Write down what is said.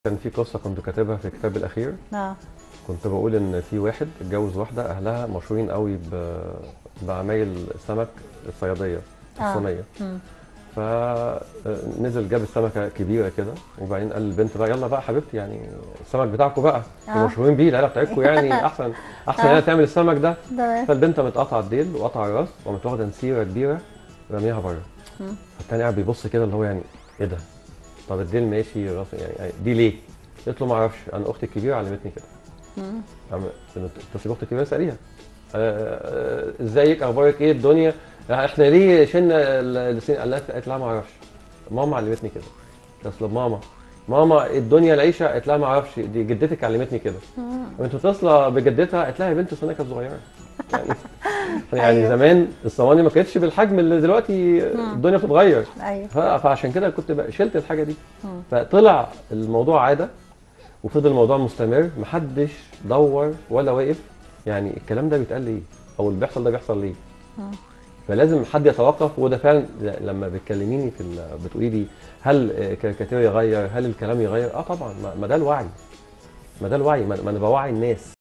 كان في قصة كنت كاتبها في كتابي الأخير اه كنت بقول إن في واحد اتجوز واحدة أهلها مشهورين قوي ب... بعمايل السمك الصيادية آه. الصينية مم. فنزل جاب السمكة كبيرة كده وبعدين قال للبنت بقى يلا بقى حبيبتي يعني السمك بتاعكم بقى انتوا آه. مشهورين بيه العيلة بتاعتكم يعني أحسن أحسن آه. عيلة تعمل السمك ده تمام فالبنت قامت قاطعة الديل وقطع الراس وقامت واخدة نسيرة كبيرة رميها بره مم. فالتاني قاعد بيبص كده اللي هو يعني ايه ده؟ طب الديل ماشي راس يعني دي ليه؟ قلت له ما اعرفش انا اختي الكبيره علمتني كده مم. عم- اتصل اختي الكبيره اساليها آه، آه، ازيك اخبارك ايه الدنيا احنا ليه شلنا ال- السن قال لها قالت لها ما اعرفش ماما علمتني كده اصل ماما ماما الدنيا العيشه قالت لها ما اعرفش دي جدتك علمتني كده مم. وانت متصله بجدتها قالت لها يا بنت الصينيه كانت صغيره يعني يعني أيوه. زمان الصواني ما كانتش بالحجم اللي دلوقتي مم. الدنيا بتتغير ايوه ف- فعشان كده كنت بقى شلت الحاجه دي مم. فطلع الموضوع عاده وفضل الموضوع مستمر محدش دور ولا واقف يعني الكلام ده بيتقال ليه او اللي بيحصل ده بيحصل ليه مم. فلازم حد يتوقف وده فعلا لما بتكلميني في ال- بتقولي لي هل الكاريكاتير يغير هل الكلام يغير اه طبعا ما- ما ده الوعي ما ده الوعي ما ما انا بوعي الناس